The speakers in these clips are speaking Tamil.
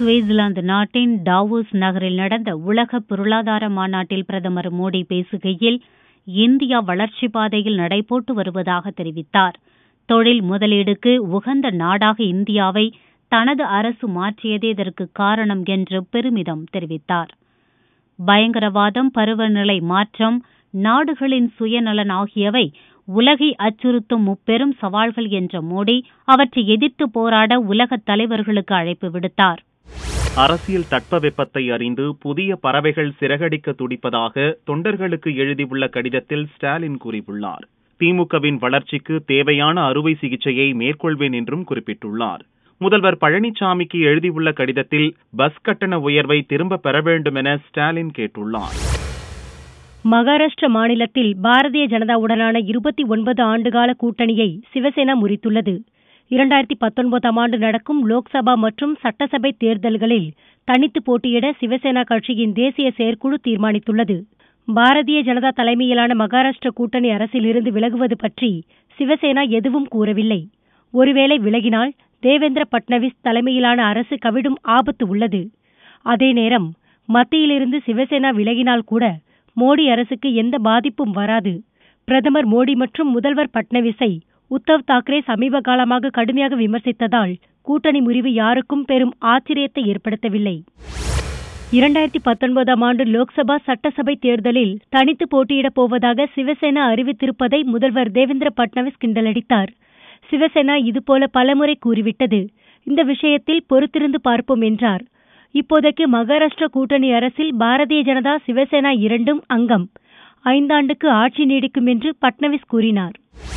சுவிட்சர்லாந்து நாட்டின் டாவோஸ் நகரில் நடந்த உலக பொருளாதார மாநாட்டில் பிரதமர் மோடி பேசுகையில் இந்தியா வளர்ச்சி பாதையில் நடைபோட்டு வருவதாக தெரிவித்தார் தொழில் முதலீடுக்கு உகந்த நாடாக இந்தியாவை தனது அரசு மாற்றியதே இதற்கு காரணம் என்று பெருமிதம் தெரிவித்தார் பயங்கரவாதம் பருவநிலை மாற்றம் நாடுகளின் சுயநலன் ஆகியவை உலகை அச்சுறுத்தும் முப்பெரும் சவால்கள் என்ற மோடி அவற்றை எதிர்த்து போராட உலகத் தலைவர்களுக்கு அழைப்பு விடுத்தார் அரசியல் தட்பவெப்பத்தை அறிந்து புதிய பறவைகள் சிறகடிக்க துடிப்பதாக தொண்டர்களுக்கு எழுதியுள்ள கடிதத்தில் ஸ்டாலின் கூறியுள்ளார் திமுகவின் வளர்ச்சிக்கு தேவையான அறுவை சிகிச்சையை மேற்கொள்வேன் என்றும் குறிப்பிட்டுள்ளார் முதல்வர் பழனிசாமிக்கு எழுதியுள்ள கடிதத்தில் பஸ் கட்டண உயர்வை திரும்ப பெற வேண்டும் என ஸ்டாலின் கேட்டுள்ளார் மகாராஷ்டிர மாநிலத்தில் பாரதிய ஜனதாவுடனான இருபத்தி ஒன்பது ஆண்டுகால கூட்டணியை சிவசேனா முறித்துள்ளது இரண்டாயிரத்தி பத்தொன்பதாம் ஆண்டு நடக்கும் லோக்சபா மற்றும் சட்டசபை தேர்தல்களில் தனித்து போட்டியிட சிவசேனா கட்சியின் தேசிய செயற்குழு தீர்மானித்துள்ளது பாரதிய ஜனதா தலைமையிலான மகாராஷ்டிர கூட்டணி அரசிலிருந்து விலகுவது பற்றி சிவசேனா எதுவும் கூறவில்லை ஒருவேளை விலகினால் தேவேந்திர பட்னவிஸ் தலைமையிலான அரசு கவிடும் ஆபத்து உள்ளது அதே நேரம் மத்தியிலிருந்து சிவசேனா விலகினால் கூட மோடி அரசுக்கு எந்த பாதிப்பும் வராது பிரதமர் மோடி மற்றும் முதல்வர் பட்னவிஸை உத்தவ் தாக்கரே சமீப காலமாக கடுமையாக விமர்சித்ததால் கூட்டணி முறிவு யாருக்கும் பெரும் ஆச்சரியத்தை ஏற்படுத்தவில்லை இரண்டாயிரத்தி பத்தொன்பதாம் ஆண்டு லோக்சபா சட்டசபை தேர்தலில் தனித்து போட்டியிடப் போவதாக சிவசேனா அறிவித்திருப்பதை முதல்வர் தேவேந்திர பட்னவிஸ் கிண்டலடித்தார் சிவசேனா இதுபோல பலமுறை கூறிவிட்டது இந்த விஷயத்தில் பொறுத்திருந்து பார்ப்போம் என்றார் இப்போதைக்கு மகாராஷ்டிர கூட்டணி அரசில் பாரதிய ஜனதா சிவசேனா இரண்டும் அங்கம் ஐந்தாண்டுக்கு ஆட்சி நீடிக்கும் என்று பட்னவிஸ் கூறினார்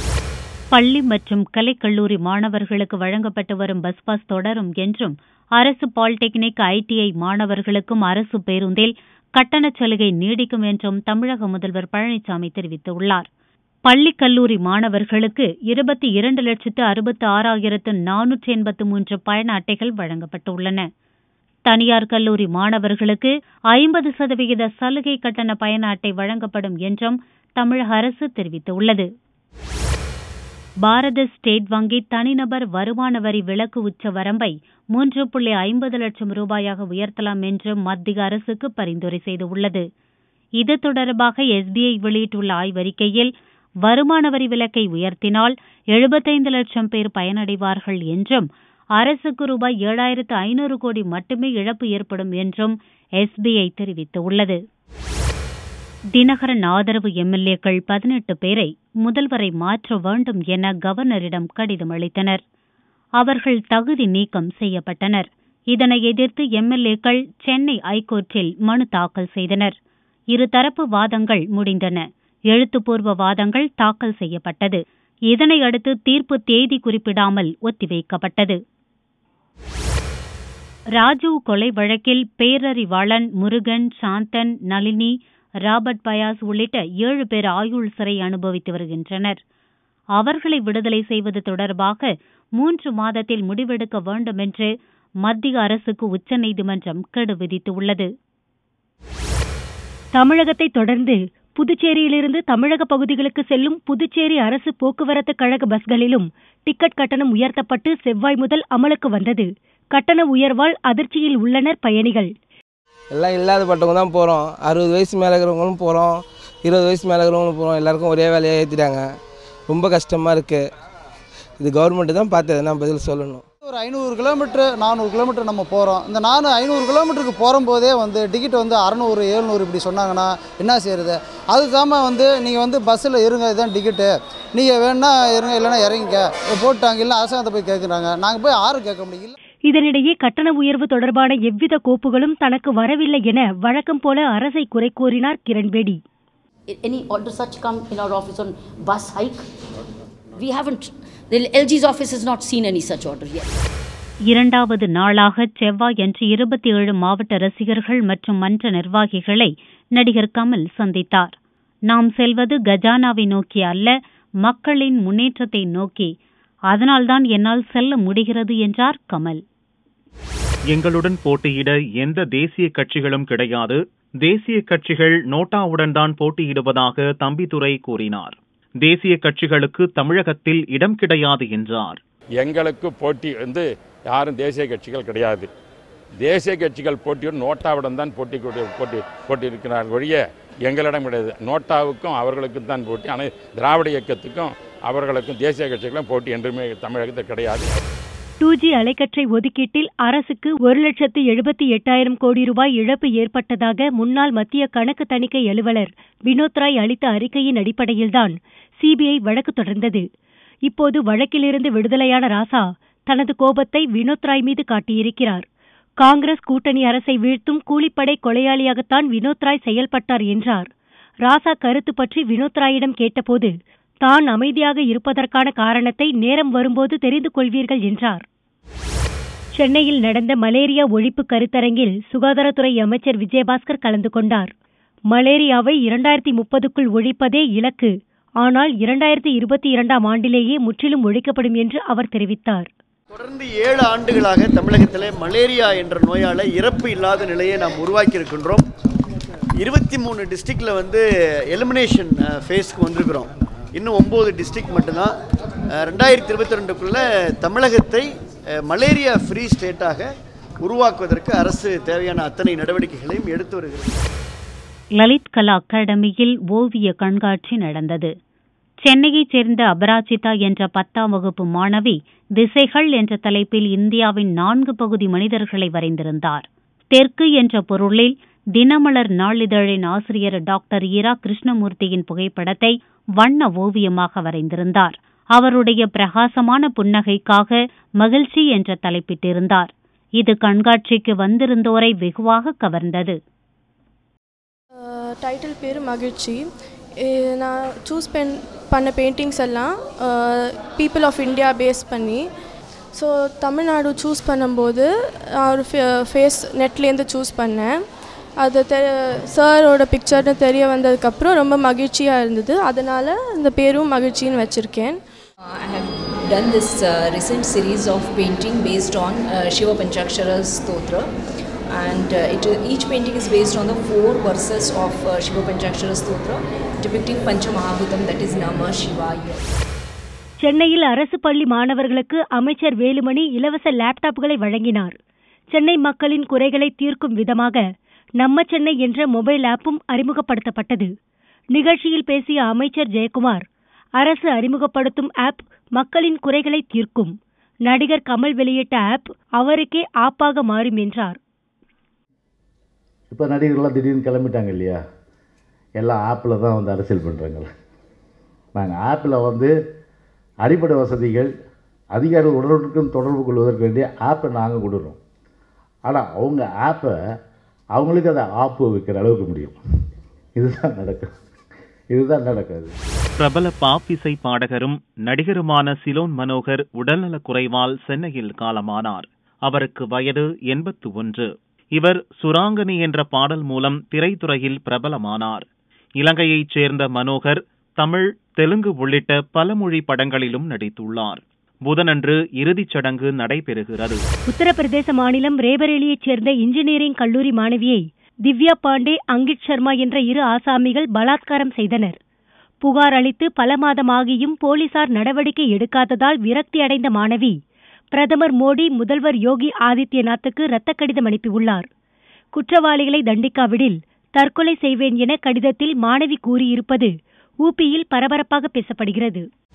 பள்ளி மற்றும் கலைக்கல்லூரி மாணவர்களுக்கு வழங்கப்பட்டு வரும் பஸ் பாஸ் தொடரும் என்றும் அரசு பாலிடெக்னிக் ஐடிஐ மாணவர்களுக்கும் அரசு பேருந்தில் கட்டணச் சலுகை நீடிக்கும் என்றும் தமிழக முதல்வர் பழனிசாமி தெரிவித்துள்ளார் பள்ளி கல்லூரி மாணவர்களுக்கு இருபத்தி இரண்டு லட்சத்து அறுபத்து ஆறாயிரத்து நானூற்றி எண்பத்து மூன்று பயண அட்டைகள் வழங்கப்பட்டுள்ளன தனியார் கல்லூரி மாணவர்களுக்கு ஐம்பது சதவிகித சலுகை கட்டண பயண அட்டை வழங்கப்படும் என்றும் தமிழக அரசு தெரிவித்துள்ளது பாரத ஸ்டேட் வங்கி தனிநபர் வருமான வரி விலக்கு உச்ச வரம்பை மூன்று புள்ளி ஐம்பது லட்சம் ரூபாயாக உயர்த்தலாம் என்று மத்திய அரசுக்கு பரிந்துரை செய்துள்ளது இது தொடர்பாக எஸ்பிஐ வெளியிட்டுள்ள ஆய்வறிக்கையில் வருமான வரி விலக்கை உயர்த்தினால் எழுபத்தைந்து லட்சம் பேர் பயனடைவார்கள் என்றும் அரசுக்கு ரூபாய் ஏழாயிரத்து ஐநூறு கோடி மட்டுமே இழப்பு ஏற்படும் என்றும் எஸ்பிஐ தெரிவித்துள்ளது தினகரன் ஆதரவு எம்எல்ஏக்கள் பதினெட்டு பேரை முதல்வரை மாற்ற வேண்டும் என கவர்னரிடம் கடிதம் அளித்தனர் அவர்கள் தகுதி நீக்கம் செய்யப்பட்டனர் இதனை எதிர்த்து எம்எல்ஏக்கள் சென்னை ஐகோர்ட்டில் மனு தாக்கல் செய்தனர் இருதரப்பு வாதங்கள் முடிந்தன எழுத்துப்பூர்வ வாதங்கள் தாக்கல் செய்யப்பட்டது இதனையடுத்து தீர்ப்பு தேதி குறிப்பிடாமல் ஒத்திவைக்கப்பட்டது ராஜீவ் கொலை வழக்கில் பேரறிவாளன் முருகன் சாந்தன் நளினி ராபர்ட் பயாஸ் உள்ளிட்ட ஏழு பேர் ஆயுள் சிறை அனுபவித்து வருகின்றனர் அவர்களை விடுதலை செய்வது தொடர்பாக மூன்று மாதத்தில் முடிவெடுக்க வேண்டும் என்று மத்திய அரசுக்கு உச்சநீதிமன்றம் கெடு விதித்துள்ளது தமிழகத்தை தொடர்ந்து புதுச்சேரியிலிருந்து தமிழக பகுதிகளுக்கு செல்லும் புதுச்சேரி அரசு போக்குவரத்து கழக பஸ்களிலும் டிக்கெட் கட்டணம் உயர்த்தப்பட்டு செவ்வாய் முதல் அமலுக்கு வந்தது கட்டண உயர்வால் அதிர்ச்சியில் உள்ளனர் பயணிகள் எல்லாம் இல்லாதப்பட்டவங்க தான் போகிறோம் அறுபது வயசு மேலே இருக்கிறவங்களும் போகிறோம் இருபது வயசு மேலே இருக்கிறவங்களும் போகிறோம் எல்லாருக்கும் ஒரே வேலையாக ஏற்றிட்டாங்க ரொம்ப கஷ்டமாக இருக்குது இது கவர்மெண்ட்டு தான் பார்த்து எதனா பதில் சொல்லணும் ஒரு ஐநூறு கிலோமீட்ரு நானூறு கிலோமீட்டர் நம்ம போகிறோம் இந்த நானூறு ஐநூறு கிலோமீட்டருக்கு போகும்போதே வந்து டிக்கெட் வந்து அறநூறு எழுநூறு இப்படி சொன்னாங்கன்னா என்ன செய்கிறது அது தாம வந்து நீங்கள் வந்து பஸ்ஸில் இருங்க இதுதான் டிக்கெட்டு நீங்கள் வேணா இருங்க இல்லைன்னா இறங்கிக்க போட்டாங்க இல்லை அரசாங்கத்தை போய் கேட்குறாங்க நாங்கள் போய் யாரும் கேட்க முடியல இதனிடையே கட்டண உயர்வு தொடர்பான எவ்வித கோப்புகளும் தனக்கு வரவில்லை என வழக்கம் போல அரசை குறை கூறினார் Kiran Bedi any order such come in our office on bus hike? We haven't. The LG's office has not seen any such order yet. இரண்டாவது நாளாக செவ்வாயன்று இருபத்தி ஏழு மாவட்ட ரசிகர்கள் மற்றும் மன்ற நிர்வாகிகளை நடிகர் கமல் சந்தித்தார் நாம் செல்வது கஜானாவை நோக்கி அல்ல மக்களின் முன்னேற்றத்தை நோக்கி அதனால்தான் என்னால் செல்ல முடிகிறது என்றார் கமல் எங்களுடன் போட்டியிட எந்த தேசிய கட்சிகளும் கிடையாது தேசிய கட்சிகள் நோட்டாவுடன் தான் போட்டியிடுவதாக தம்பிதுரை கூறினார் தேசிய கட்சிகளுக்கு தமிழகத்தில் இடம் கிடையாது என்றார் எங்களுக்கு போட்டி வந்து யாரும் தேசிய கட்சிகள் கிடையாது தேசிய கட்சிகள் போட்டியோடு நோட்டாவிடம் தான் போட்டி கொடு- போட்டி போட்டியிருக்கிறார்கள் ஒழிய எங்களிடம் கிடையாது நோட்டாவுக்கும் அவர்களுக்கும் தான் போட்டி ஆனால் திராவிட இயக்கத்துக்கும் அவர்களுக்கும் தேசிய கட்சிகளும் போட்டி என்றுமே தமிழகத்தில் கிடையாது டூ ஜி அலைக்கற்றை ஒதுக்கீட்டில் அரசுக்கு ஒரு லட்சத்து எழுபத்தி எட்டாயிரம் கோடி ரூபாய் இழப்பு ஏற்பட்டதாக முன்னாள் மத்திய கணக்கு தணிக்கை அலுவலர் வினோத் ராய் அளித்த அறிக்கையின் அடிப்படையில்தான் சிபிஐ வழக்கு தொடர்ந்தது இப்போது வழக்கிலிருந்து விடுதலையான ராசா தனது கோபத்தை வினோத் ராய் மீது காட்டியிருக்கிறார் காங்கிரஸ் கூட்டணி அரசை வீழ்த்தும் கூலிப்படை கொலையாளியாகத்தான் வினோத் ராய் செயல்பட்டார் என்றார் ராசா கருத்து பற்றி வினோத் ராயிடம் கேட்டபோது தான் அமைதியாக இருப்பதற்கான காரணத்தை நேரம் வரும்போது தெரிந்து கொள்வீர்கள் என்றார் சென்னையில் நடந்த மலேரியா ஒழிப்பு கருத்தரங்கில் சுகாதாரத்துறை அமைச்சர் விஜயபாஸ்கர் கலந்து கொண்டார் மலேரியாவை இரண்டாயிரத்தி முப்பதுக்குள் ஒழிப்பதே இலக்கு ஆனால் இரண்டாயிரத்தி இருபத்தி இரண்டாம் ஆண்டிலேயே முற்றிலும் ஒழிக்கப்படும் என்று அவர் தெரிவித்தார் தொடர்ந்து ஏழு ஆண்டுகளாக தமிழகத்தில் மலேரியா என்ற நோயால் இறப்பு இல்லாத நிலையை நாம் உருவாக்கி இருக்கின்றோம் இருபத்தி மூணு டிஸ்ட்ரிக்டில் வந்து எலிமினேஷன் ஃபேஸ்க்கு வந்திருக்கிறோம் இன்னும் ஒம்பது டிஸ்ட்ரிக்ட் மட்டும்தான் அஹ், ரெண்டாயிரத்தி இருபத்தி ரெண்டுக்குள்ளே தமிழகத்தை அஹ், மலேரியா ஃப்ரீ ஸ்டேட்டாக உருவாக்குவதற்கு அரசு தேவையான அத்தனை நடவடிக்கைகளையும் எடுத்து வருகிறது லலித் கலா அகாடமியில் ஓவிய கண்காட்சி நடந்தது சென்னையைச் சேர்ந்த அபராஜிதா என்ற பத்தாம் வகுப்பு மாணவி திசைகள் என்ற தலைப்பில் இந்தியாவின் நான்கு பகுதி மனிதர்களை வரைந்திருந்தார் தெற்கு என்ற பொருளில் தினமலர் நாளிதழின் ஆசிரியர் டாக்டர் இரா கிருஷ்ணமூர்த்தியின் புகைப்படத்தை வண்ண ஓவியமாக வரைந்திருந்தார் அவருடைய பிரகாசமான புன்னகைக்காக மகிழ்ச்சி என்ற தலைப்பிட்டிருந்தார் இது கண்காட்சிக்கு வந்திருந்தோரை வெகுவாக கவர்ந்தது டைட்டில் பேர் மகிழ்ச்சி இ- நான் சூஸ் பென் பண்ண பெயிண்டிங்ஸ் எல்லாம் பீப்புள் ஆஃப் இந்தியா பேஸ் பண்ணி ஸோ தமிழ்நாடு சூஸ் பண்ணும்போது நான் ஒரு ஃபேஸ் நெட்லேருந்து சூஸ் பண்ணேன் அது தெ சாரோட பிக்சர்னு தெரிய வந்ததுக்கப்புறம் ரொம்ப மகிழ்ச்சியாக இருந்தது அதனால் இந்த பேரும் மகிழ்ச்சின்னு வச்சுருக்கேன் I have done this uh, recent series of painting based on uh, Shiva Panchakshara Stotra and uh, it, each painting is based on the four verses of uh, Shiva Panchakshara Stotra depicting Panchamahabhutam that is Nama Shivaya. சென்னையில் அரசு பள்ளி மாணவர்களுக்கு அமைச்சர் வேலுமணி இலவச லேப்டாப்களை வழங்கினார் சென்னை மக்களின் குறைகளை தீர்க்கும் விதமாக நம்ம சென்னை என்ற மொபைல் ஆப்பும் அறிமுகப்படுத்தப்பட்டது நிகழ்ச்சியில் பேசிய அமைச்சர் ஜெயக்குமார் அரசு அறிமுகப்படுத்தும் ஆப் மக்களின் குறைகளை தீர்க்கும் நடிகர் கமல் வெளியிட்ட ஆப் அவருக்கே ஆப்பாக மாறும் என்றார் இப்போ நடிகர்கள்லாம் திடீர்னு கிளம்பிட்டாங்க இல்லையா எல்லாம் ஆப்பில் தான் வந்து அரசியல் பண்ணுறாங்க நாங்கள் ஆப்பில் வந்து அடிப்படை வசதிகள் அதிகாரிகள் உடனுக்குடன் தொடர்பு கொள்வதற்கு வேண்டிய ஆப்பை நாங்கள் கொடுக்குறோம் ஆனால் அவங்க ஆப்பை அவங்களுக்கு அதை ஆப்பு வைக்கிற அளவுக்கு முடியும் இதுதான் நடக்கும் இதுதான் நடக்காது பிரபல பாப் இசை பாடகரும் நடிகருமான சிலோன் மனோகர் உடல்நலக் குறைவால் சென்னையில் காலமானார் அவருக்கு வயது எண்பத்து ஒன்று இவர் சுராங்கனி என்ற பாடல் மூலம் திரைத்துறையில் பிரபலமானார் இலங்கையைச் சேர்ந்த மனோகர் தமிழ் தெலுங்கு உள்ளிட்ட பல மொழி படங்களிலும் நடித்துள்ளார் புதனன்று இறுதிச் சடங்கு நடைபெறுகிறது உத்தரப்பிரதேச மாநிலம் ரேபரேலியைச் சேர்ந்த இன்ஜினியரிங் கல்லூரி மாணவியை திவ்யா பாண்டே அங்கிட் சர்மா என்ற இரு ஆசாமிகள் பலாத்காரம் செய்தனர் புகார் அளித்து பல மாதமாகியும் போலீசார் நடவடிக்கை எடுக்காததால் விரக்தி அடைந்த மாணவி பிரதமர் மோடி முதல்வர் யோகி ஆதித்யநாத்துக்கு இரத்த கடிதம் அனுப்பியுள்ளார் குற்றவாளிகளை தண்டிக்காவிடில் தற்கொலை செய்வேன் என கடிதத்தில் மாணவி கூறியிருப்பது ஊபியில் பரபரப்பாக பேசப்படுகிறது